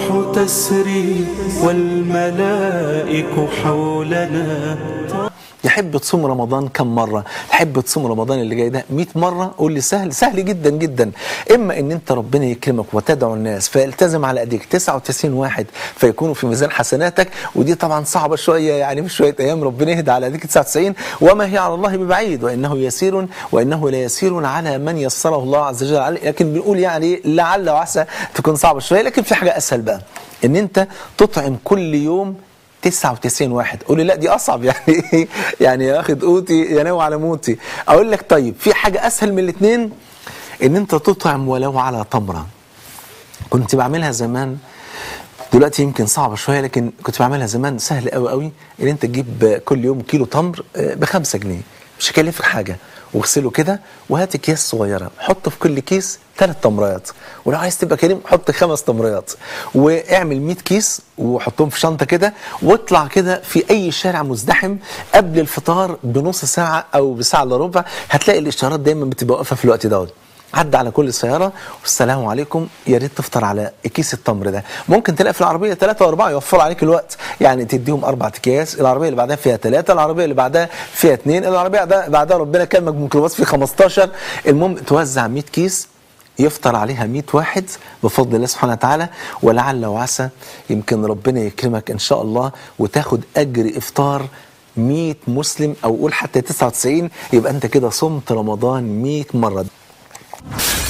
الروح تسري والملائك حولنا يحب تصوم رمضان كم مرة تحب تصوم رمضان اللي جاي ده 100 مرة قول لي سهل سهل جدا جدا إما إن أنت ربنا يكرمك وتدعو الناس فيلتزم على أيديك 99 واحد فيكونوا في ميزان حسناتك ودي طبعا صعبة شوية يعني مش شوية أيام ربنا يهدى على أيديك 99 وما هي على الله ببعيد وإنه يسير وإنه لا يسير على من يسره الله عز وجل عليه لكن بنقول يعني لعل وعسى تكون صعبة شوية لكن في حاجة أسهل بقى إن أنت تطعم كل يوم 99 واحد قول لي لا دي اصعب يعني ايه يعني ياخد قوتي ينام على موتي اقول لك طيب في حاجه اسهل من الاثنين ان انت تطعم ولو على تمره كنت بعملها زمان دلوقتي يمكن صعبه شويه لكن كنت بعملها زمان سهل قوي قوي ان انت تجيب كل يوم كيلو تمر ب 5 جنيه مش هيكلفك حاجه واغسله كده وهات اكياس صغيره حط في كل كيس ثلاث تمريات ولو عايز تبقى كريم حط خمس تمريات واعمل 100 كيس وحطهم في شنطه كده واطلع كده في اي شارع مزدحم قبل الفطار بنص ساعه او بساعه الا ربع هتلاقي الاشارات دايما بتبقى واقفه في الوقت دوت عدى على كل سيارة والسلام عليكم يا ريت تفطر على كيس التمر ده ممكن تلاقي في العربية ثلاثة وأربعة يوفروا عليك الوقت يعني تديهم أربع أكياس العربية اللي بعدها فيها ثلاثة العربية اللي بعدها فيها اثنين العربية ده بعدها ربنا كلمك ميكروباص في 15 المهم توزع 100 كيس يفطر عليها 100 واحد بفضل الله سبحانه وتعالى ولعل وعسى يمكن ربنا يكرمك إن شاء الله وتاخد أجر إفطار 100 مسلم أو قول حتى 99 يبقى أنت كده صمت رمضان 100 مرة